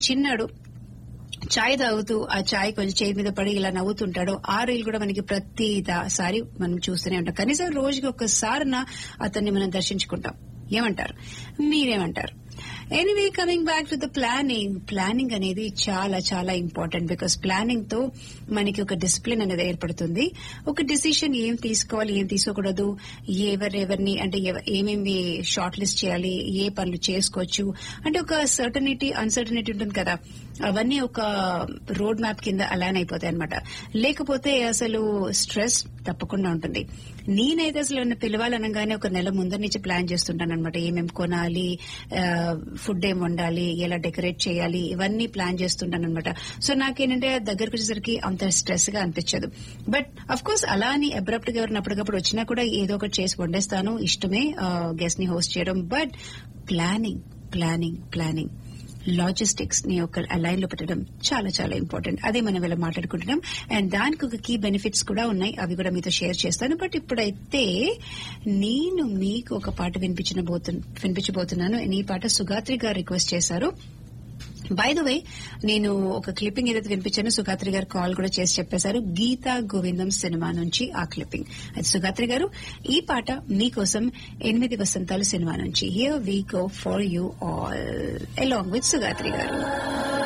చిన్నాడు చాయ్ తాగుతూ ఆ చాయ్ కొంచెం చేయి మీద పడి ఇలా నవ్వుతుంటాడు ఆ రీల్ కూడా మనకి ప్రతి సారి మనం చూస్తూనే ఉంటాం కనీసం రోజుకి ఒక్కసారిన అతన్ని మనం దర్శించుకుంటాం ఏమంటారు మీరేమంటారు anyway coming back to the planning planning అనేది చాలా చాలా ఇంపార్టెంట్ బికాస్ ప్లానింగ్ తో మనకి ఒక డిసిప్లిన్ అనేది ఏర్పడుతుంది ఒక డిసిషన్ ఏం తీసుకోవాలి ఏం తీసుకోకూడదు ఎవరెవరిని అంటే ఎవ- ఏమేమి షార్ట్ లిస్ట్ చేయాలి ఏ పనులు చేసుకోవచ్చు అంటే ఒక సర్టనిటీ అన్సర్టనిటీ ఉంటుంది కదా అవన్నీ ఒక రోడ్ మ్యాప్ కింద అలాన్ అయిపోతాయి అనమాట లేకపోతే అసలు స్ట్రెస్ తప్పకుండా ఉంటుంది నేనైతే అసలు నన్ను పిలవాలనగానే ఒక నెల ముందర నుంచి ప్లాన్ చేస్తుంటాను అనమాట ఏమేమి కొనాలి ఫుడ్ ఏం వండాలి ఎలా డెకరేట్ చేయాలి ఇవన్నీ ప్లాన్ చేస్తుంటాను అనమాట సో నాకేంటంటే దగ్గరకు వచ్చేసరికి అంత స్ట్రెస్ గా అనిపించదు బట్ అఫ్ కోర్స్ అలా అని అబ్రప్ట్ గా ఎవరిని అప్పటికప్పుడు వచ్చినా కూడా ఏదో ఒకటి చేసి వండేస్తాను ఇష్టమే గెస్ట్ ని హోస్ట్ చేయడం but planning planning planning logistics ని ఒక లైన్ లో పెట్టడం చాలా చాలా ఇంపార్టెంట్ అదే మనం ఇలా మాట్లాడుకుంటున్నాం అండ్ దానికి ఒక కీ బెనిఫిట్స్ కూడా ఉన్నాయి అవి కూడా మీతో షేర్ చేస్తాను బట్ ఇప్పుడైతే నేను మీకు ఒక పాట వినిపించిన వినిపించబోతున్నాను ఈ పాట సుగాత్రి గారు రిక్వెస్ట్ చేశారు బై ద వే నేను ఒక క్లిప్పింగ్ ఏదైతే వినిపించానో సుగాత్రి గారు కాల్ కూడా చేసి చెప్పేశారు గీతా గోవిందం సినిమా నుంచి ఆ క్లిప్పింగ్ అది సుగాత్రి గారు ఈ పాట మీకోసం ఎనిమిది వసంతాలు సినిమా నుంచి here we go for you all along with Sugathri గారు